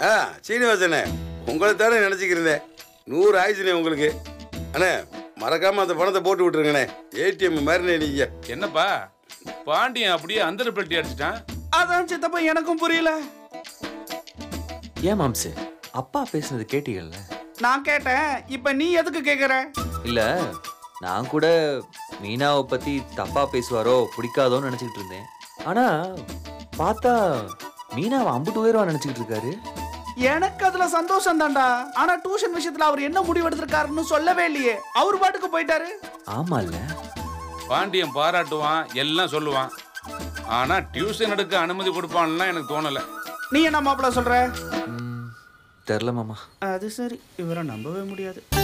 ஆ சீனிவாசனே உங்களை தானே நினச்சிக்கிறேன் நூறு ஆயிடுச்சுண்ணே உங்களுக்கு அண்ணே மறக்காம அந்த பணத்தை போட்டு விட்டுருங்கண்ணே ஏடிஎம் மாதிரிண்ணே நீங்க என்னப்பா பாண்டியன் அப்படியே அந்த பெல்ட்டி அடிச்சிட்டான் அதான் சித்தப்பா எனக்கும் புரியல ஏன் மாம்சு அப்பா பேசுனது கேட்டீங்கல்ல நான் கேட்டேன் இப்ப நீ எதுக்கு கேக்குற இல்ல நான் கூட மீனாவை பத்தி தப்பா பேசுவாரோ பிடிக்காதோன்னு நினைச்சிட்டு இருந்தேன் ஆனா பார்த்தா மீனாவை அம்புட்டு உயர்வா நினைச்சுக்கிட்டு இருக்காரு எனக்கு அதுல சந்தோஷம் தான்டா ஆனா டியூஷன் விஷயத்துல அவர் என்ன முடிவு எடுத்திருக்காருன்னு சொல்லவே இல்லையே அவர் பாட்டுக்கு போயிட்டாரு ஆமா இல்ல பாண்டியன் பாராட்டுவான் எல்லாம் சொல்லுவான் ஆனா டியூஷன் எடுக்க அனுமதி கொடுப்பான்லாம் எனக்கு தோணல நீ என்ன மாப்பிள்ள சொல்ற தெரில மாமா அது சரி இவரை நம்பவே முடியாது